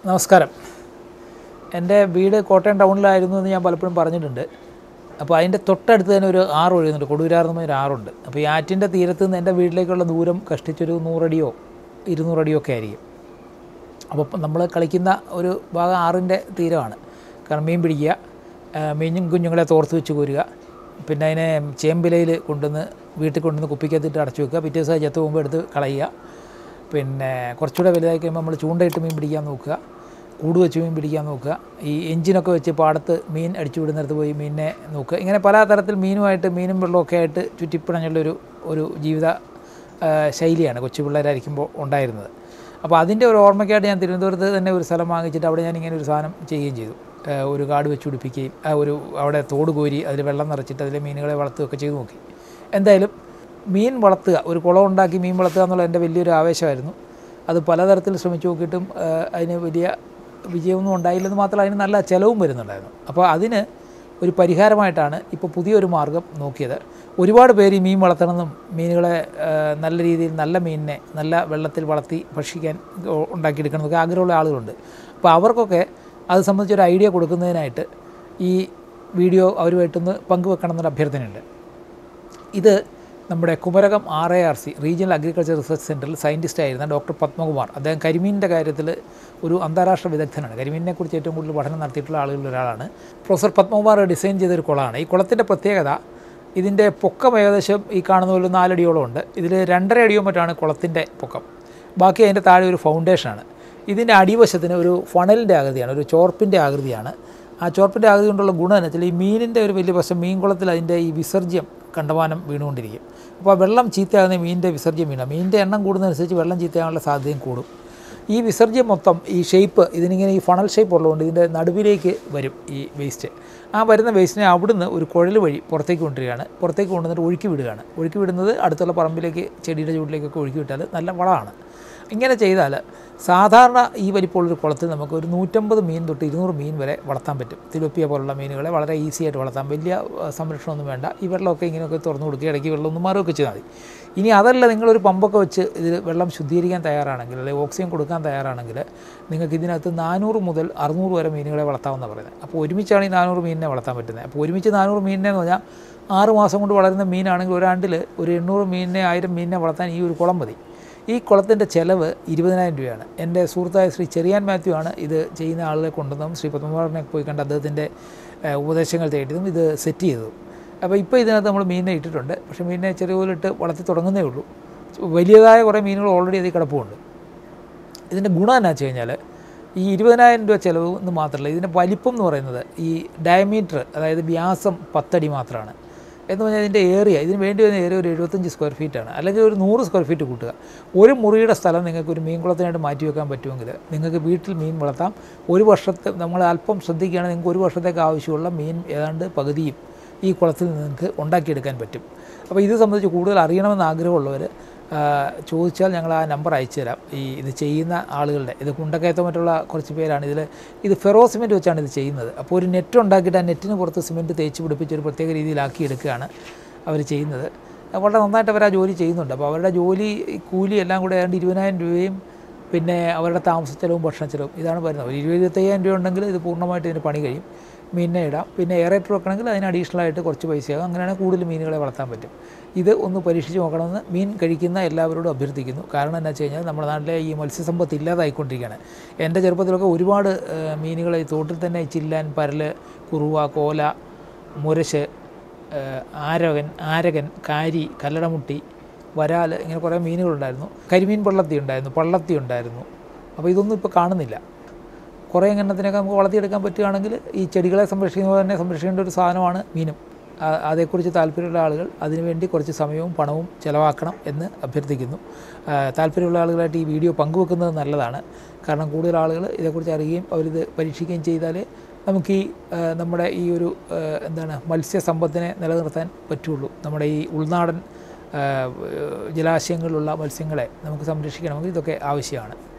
നമസ്കാരം എൻ്റെ വീട് കോട്ടയം ടൗണിലായിരുന്നു എന്ന് ഞാൻ പലപ്പോഴും പറഞ്ഞിട്ടുണ്ട് അപ്പോൾ അതിൻ്റെ തൊട്ടടുത്ത് തന്നെ ഒരു ആറ് ഒഴുകുന്നുണ്ട് കൊടുകുരാർന്ന് ഒരു ആറുണ്ട് അപ്പോൾ ഈ ആറ്റിൻ്റെ തീരത്ത് നിന്ന് എൻ്റെ വീട്ടിലേക്കുള്ള ദൂരം കഷ്ടിച്ചൊരു നൂറടിയോ ഇരുന്നൂറടിയോ ഒക്കെ ആയിരിക്കും അപ്പോൾ നമ്മൾ കളിക്കുന്ന ഒരു ഭാഗം ആറിൻ്റെ തീരമാണ് കാരണം മീൻ പിടിക്കുക ആ, മീനും കുഞ്ഞുങ്ങളെ തോർത്ത് വെച്ച് കോരുക പിന്നെ അതിനെ ചേമ്പിലയിൽ കൊണ്ടുവന്ന് വീട്ടിൽ കൊണ്ടുവന്ന് കുപ്പിക്കകത്തിട്ട് അടച്ചു വെക്കുക പിറ്റേ ദിവസം ചത്ത് പോകുമ്പോൾ എടുത്ത് കളയുക പിന്നെ കുറച്ചുകൂടെ വലുതായി കഴിയുമ്പോൾ നമ്മൾ ചൂണ്ടയിട്ട് മീൻ പിടിക്കാൻ നോക്കുക കൂട് വെച്ച് മീൻ പിടിക്കാൻ നോക്കുക ഈ എഞ്ചിനൊക്കെ വെച്ച് പാടത്ത് മീൻ അടിച്ചു വിടുന്നിടത്ത് പോയി മീനിനെ നോക്കുക ഇങ്ങനെ പല തരത്തിൽ മീനുമായിട്ട് മീനും വെള്ളമൊക്കെ ആയിട്ട് ചുറ്റിപ്പിണഞ്ഞുള്ളൊരു ഒരു ജീവിത ആ, ശൈലിയാണ് കൊച്ചു പിള്ളേരായിരിക്കുമ്പോൾ ഉണ്ടായിരുന്നത് അപ്പോൾ അതിൻ്റെ ഒരു ഓർമ്മയ്ക്കായിട്ട് ഞാൻ തിരുവനന്തപുരത്ത് തന്നെ ഒരു സ്ഥലം വാങ്ങിച്ചിട്ട് അവിടെ ഞാൻ ഇങ്ങനെ ഒരു സാധനം ചെയ്യുകയും ചെയ്തു ആ, ഒരു കാട് വെച്ച് പിടിപ്പിക്കുകയും ആ, ഒരു അവിടെ തോട് കോരി അതിൽ വെള്ളം നിറച്ചിട്ട് അതിൽ മീനുകളെ വളർത്തുകയൊക്കെ ചെയ്തു നോക്കി എന്തായാലും മീൻ വളർത്തുക ഒരു കുളം ഉണ്ടാക്കി മീൻ വളർത്തുക എന്നുള്ള എൻ്റെ വലിയൊരു ആവേശമായിരുന്നു അത് പലതരത്തിൽ ശ്രമിച്ചു നോക്കിയിട്ടും ആ, അതിന് വലിയ വിജയമൊന്നും ഉണ്ടായില്ലെന്ന് മാത്രമല്ല അതിന് നല്ല ചിലവും വരുന്നുണ്ടായിരുന്നു അപ്പോൾ അതിന് ഒരു പരിഹാരമായിട്ടാണ് ഇപ്പോൾ പുതിയൊരു മാർഗം നോക്കിയത് ഒരുപാട് പേര് ഈ മീൻ വളർത്തണമെന്നും മീനുകളെ ആ, നല്ല രീതിയിൽ നല്ല മീനിനെ നല്ല വെള്ളത്തിൽ വളർത്തി ഭക്ഷിക്കാൻ ഉ- ഉണ്ടാക്കിയെടുക്കണമെന്നൊക്കെ ആഗ്രഹമുള്ള ആളുകളുണ്ട് അപ്പോൾ അവർക്കൊക്കെ അത് സംബന്ധിച്ചൊരു ഐഡിയ കൊടുക്കുന്നതിനായിട്ട് ഈ വീഡിയോ അവരുമായിട്ടൊന്ന് പങ്കുവെക്കണം എന്നൊരു അഭ്യർത്ഥനയുണ്ട് ഇത് നമ്മുടെ Kumarakom R A R C regional agriculture research സെൻറ്ററിൽ സയൻറ്റിസ്റ്റ് ആയിരുന്ന ഡോക്ടർ പത്മകുമാർ അദ്ദേഹം കരിമീനിൻ്റെ കാര്യത്തിൽ ഒരു അന്താരാഷ്ട്ര വിദഗ്ധനാണ് കരിമീനിനെ കുറിച്ച് ഏറ്റവും കൂടുതൽ പഠനം നടത്തിയിട്ടുള്ള ആളുകളിൽ ഒരാളാണ് പ്രൊഫസർ പത്മകുമാർ ഡിസൈൻ ചെയ്തൊരു കുളമാണ് ഈ കുളത്തിൻ്റെ പ്രത്യേകത ഇതിൻ്റെ പൊക്കം ഏകദേശം ഈ കാണുന്ന പോലെ നാലടിയോളം ഉണ്ട് ഇതിൽ രണ്ടര അടിയോ മറ്റാണ് കുളത്തിൻ്റെ പൊക്കം ബാക്കി അതിൻ്റെ താഴെ ഒരു ഫൗണ്ടേഷനാണ് ഇതിൻ്റെ അടിവശത്തിന് ഒരു ഫണലിൻ്റെ ആകൃതിയാണ് ഒരു ചോർപ്പിൻ്റെ ആകൃതിയാണ് ആ ചോർപ്പിൻ്റെ ആകൃതി കൊണ്ടുള്ള ഗുണം എന്ന് വെച്ചാൽ ഈ മീനിൻ്റെ ഒരു വലിയ വശം മീൻകുളത്തിൽ അതിൻ്റെ ഈ വിസർജ്യം കണ്ടമാനം വീണുകൊണ്ടിരിക്കും അപ്പോൾ ആ വെള്ളം ചീത്തയാകുന്ന മീനിൻ്റെ വിസർജ്യം വീണ മീനിൻ്റെ എണ്ണം കൂടുന്നതനുസരിച്ച് വെള്ളം ചീത്തയാകാനുള്ള സാധ്യതയും കൂടും ഈ വിസർജ്യം മൊത്തം ഈ ഷേപ്പ് ഇതിനിങ്ങനെ ഈ ഫണൽ ഷേപ്പ് ഉള്ളതുകൊണ്ട് ഇതിൻ്റെ നടുവിലേക്ക് വരും ഈ വേസ്റ്റ് ആ വരുന്ന വേസ്റ്റിനെ അവിടുന്ന് ഒരു കുഴൽ വഴി പുറത്തേക്ക് കൊണ്ടുവരികയാണ് പുറത്തേക്ക് കൊണ്ടുവന്നിട്ട് ഒഴുക്കി വിടുകയാണ് ഒഴുക്കി വിടുന്നത് അടുത്തുള്ള പറമ്പിലേക്ക് ചെടിയുടെ ചൂട്ടിലേക്കൊക്കെ ഒഴുക്കി വിട്ടാൽ നല്ല വളമാണ് ഇങ്ങനെ ചെയ്താൽ സാധാരണ ഈ വലിപ്പമുള്ളൊരു കുളത്തിൽ നമുക്ക് ഒരു നൂറ്റമ്പത് മീൻ തൊട്ട് ഇരുന്നൂറ് മീൻ വരെ വളർത്താൻ പറ്റും തിലോപ്പിയ പോലുള്ള മീനുകളെ വളരെ ഈസി ആയിട്ട് വളർത്താം വലിയ ആ, സംരക്ഷണമൊന്നും വേണ്ട ഈ വെള്ളമൊക്കെ ഇങ്ങനെയൊക്കെ തുറന്നു കൊടുക്കുക ഇടയ്ക്ക് വെള്ളം ഒന്ന് മാറുകയൊക്കെ ചെയ്താൽ മതി ഇനി അതല്ല നിങ്ങളൊരു പമ്പൊക്കെ വെച്ച് ഇതിൽ വെള്ളം ശുദ്ധീകരിക്കാൻ തയ്യാറാണെങ്കിൽ അല്ലെങ്കിൽ ഓക്സിജൻ കൊടുക്കാൻ തയ്യാറാണെങ്കിൽ നിങ്ങൾക്ക് ഇതിനകത്ത് നാനൂറ് മുതൽ അറുന്നൂറ് വരെ മീനുകളെ വളർത്താമെന്നാണ് പറയുന്നത് അപ്പോൾ ഒരുമിച്ചാണ് ഈ നാനൂറ് മീനിനെ വളർത്താൻ പറ്റുന്നത് അപ്പോൾ ഒരുമിച്ച് നാനൂറ് മീനിനെ എന്ന് പറഞ്ഞാൽ ആറ് മാസം കൊണ്ട് വളരുന്ന മീനാണെങ്കിൽ ഒരാണ്ടിൽ ഒരു എണ്ണൂറ് മീനിനെ ആയിരം മീനിനെ വളർത്താൻ ഈ ഒരു കുളം മതി ഈ കുളത്തിൻ്റെ ചിലവ് ഇരുപതിനായിരം രൂപയാണ് എൻ്റെ സുഹൃത്തായ ശ്രീ ചെറിയാൻ മാത്യു ആണ് ഇത് ചെയ്യുന്ന ആളുകളെ കൊണ്ടുവന്നതും ശ്രീ പത്മകുമാറിനെ പോയി കണ്ട് അദ്ദേഹത്തിൻ്റെ ഏഹ്, ഉപദേശങ്ങൾ തേടിയതും ഇത് സെറ്റ് ചെയ്തതും അപ്പോൾ ഇപ്പോൾ ഇതിനകത്ത് നമ്മൾ മീനിനെ ഇട്ടിട്ടുണ്ട് പക്ഷേ മീനിനെ ചെറിയ പോലെ ഇട്ട് വളർത്തി തുടങ്ങുന്നേ ഉള്ളൂ വലിയതായ കുറേ മീനുകൾ ഓൾറെഡി അതിൽ കിടപ്പുണ്ട് ഇതിൻ്റെ ഗുണം എന്നാ വെച്ച് കഴിഞ്ഞാൽ ഈ ഇരുപതിനായിരം രൂപ ചിലവ് എന്ന് മാത്രമല്ല ഇതിൻ്റെ വലിപ്പം എന്ന് പറയുന്നത് ഈ ഡയമീറ്റർ അതായത് വ്യാസം പത്തടി മാത്രമാണ് എന്ന് പറഞ്ഞാൽ ഇതിൻ്റെ ഏരിയ ഇതിന് വേണ്ടി വരുന്ന ഏരിയ ഒരു എഴുപത്തഞ്ച് സ്ക്വയർ ഫീറ്റാണ് അല്ലെങ്കിൽ ഒരു നൂറ് സ്ക്വയർ ഫീറ്റ് കൂട്ടുക ഒരു മുറിയുടെ സ്ഥലം നിങ്ങൾക്ക് ഒരു മീൻകുളത്തിനായിട്ട് മാറ്റി വെക്കാൻ പറ്റുമെങ്കിൽ നിങ്ങൾക്ക് വീട്ടിൽ മീൻ വളർത്താം ഒരു വർഷത്തെ നമ്മൾ അല്പം ശ്രദ്ധിക്കുകയാണെങ്കിൽ നിങ്ങൾക്ക് ഒരു വർഷത്തേക്ക് ആവശ്യമുള്ള മീൻ ഏതാണ്ട് പകുതിയും ഈ കുളത്തിൽ നിന്ന് നിങ്ങൾക്ക് ഉണ്ടാക്കിയെടുക്കാൻ പറ്റും അപ്പോൾ ഇത് സംബന്ധിച്ച് കൂടുതൽ അറിയണമെന്ന് ആഗ്രഹമുള്ളവർ ആ, ചോദിച്ചാൽ ഞങ്ങൾ ആ നമ്പർ അയച്ചു തരാം ഈ ഇത് ചെയ്യുന്ന ആളുകളുടെ ഇത് കുണ്ടക്കയത്തോ മറ്റുള്ള കുറച്ച് പേരാണ് ഇതിൽ ഇത് ഫെറോ സിമെൻറ്റ് വെച്ചാണ് ഇത് ചെയ്യുന്നത് അപ്പോൾ ഒരു നെറ്റ് ഉണ്ടാക്കിയിട്ട് ആ നെറ്റിന് പുറത്ത് സിമെൻറ്റ് തേച്ച് പിടിപ്പിച്ച് ഒരു പ്രത്യേക രീതിയിലാക്കി എടുക്കുകയാണ് അവർ ചെയ്യുന്നത് വളരെ നന്നായിട്ട് അവർ ആ ജോലി ചെയ്യുന്നുണ്ട് അപ്പോൾ അവരുടെ ജോലി കൂലി എല്ലാം കൂടെ ഏതാണ്ട് ഇരുപതിനായിരം രൂപയും പിന്നെ അവരുടെ താമസച്ചെലവും ഭക്ഷണച്ചെലവും ഇതാണ് വരുന്നത് ഒരു ഇരുപത് ഇരുപത്തയ്യായിരം രൂപ ഉണ്ടെങ്കിൽ ഇത് പൂർണ്ണമായിട്ട് ഇതിന് പണി കഴിയും മീനിനെ ഇടാം പിന്നെ എയറേറ്റർ വെക്കണമെങ്കിൽ അതിന് അഡീഷണൽ ആയിട്ട് കുറച്ച് പൈസയാകും അങ്ങനെയാണെങ്കിൽ കൂടുതൽ മീനുകളെ വളർത്താൻ പറ്റും ഇത് ഒന്ന് പരീക്ഷിച്ച് നോക്കണമെന്ന് മീൻ കഴിക്കുന്ന എല്ലാവരോടും അഭ്യർത്ഥിക്കുന്നു കാരണം എന്താ വെച്ച് കഴിഞ്ഞാൽ നമ്മുടെ നാട്ടിലെ ഈ മത്സ്യസമ്പത്ത് ഇല്ലാതായിക്കൊണ്ടിരിക്കുകയാണ് എൻ്റെ ചെറുപ്പത്തിലൊക്കെ ഒരുപാട് ഏഹ്, മീനുകൾ ഈ തോട്ടിൽ തന്നെ ഈ ചില്ലാൻ പരല് കുറുവ കോല മുരശ് ഏഹ്, ആരകൻ ആരകൻ കാരി കല്ലടമുട്ടി വരാൽ ഇങ്ങനെ കുറേ മീനുകളുണ്ടായിരുന്നു കരിമീൻ പള്ളത്തി ഉണ്ടായിരുന്നു പള്ളത്തി ഉണ്ടായിരുന്നു അപ്പോൾ ഇതൊന്നും ഇപ്പോൾ കാണുന്നില്ല കുറേ എണ്ണത്തിനൊക്കെ നമുക്ക് വളർത്തിയെടുക്കാൻ പറ്റുകയാണെങ്കിൽ ഈ ചെടികളെ സംരക്ഷിക്കുന്നത് തന്നെ സംരക്ഷിക്കേണ്ട ഒരു സാധനമാണ് മീനും ആ- അതേക്കുറിച്ച് താല്പര്യമുള്ള ആളുകൾ അതിനുവേണ്ടി കുറച്ച് സമയവും പണവും ചിലവാക്കണം എന്ന് അഭ്യർത്ഥിക്കുന്നു ആ, താല്പര്യമുള്ള ആളുകളായിട്ട് ഈ വീഡിയോ പങ്കുവെക്കുന്നത് നല്ലതാണ് കാരണം കൂടുതൽ ആളുകൾ ഇതേക്കുറിച്ച് അറിയുകയും അവരിത് പരീക്ഷിക്കുകയും ചെയ്താൽ നമുക്ക് ഈ ആ, നമ്മുടെ ഈ ഒരു ആ, എന്താണ് മത്സ്യസമ്പത്തിനെ നിലനിർത്താൻ പറ്റുള്ളൂ നമ്മുടെ ഈ ഉൾനാടൻ ആ, ജലാശയങ്ങളിലുള്ള മത്സ്യങ്ങളെ നമുക്ക് സംരക്ഷിക്കണമെങ്കിൽ ഇതൊക്കെ ആവശ്യമാണ്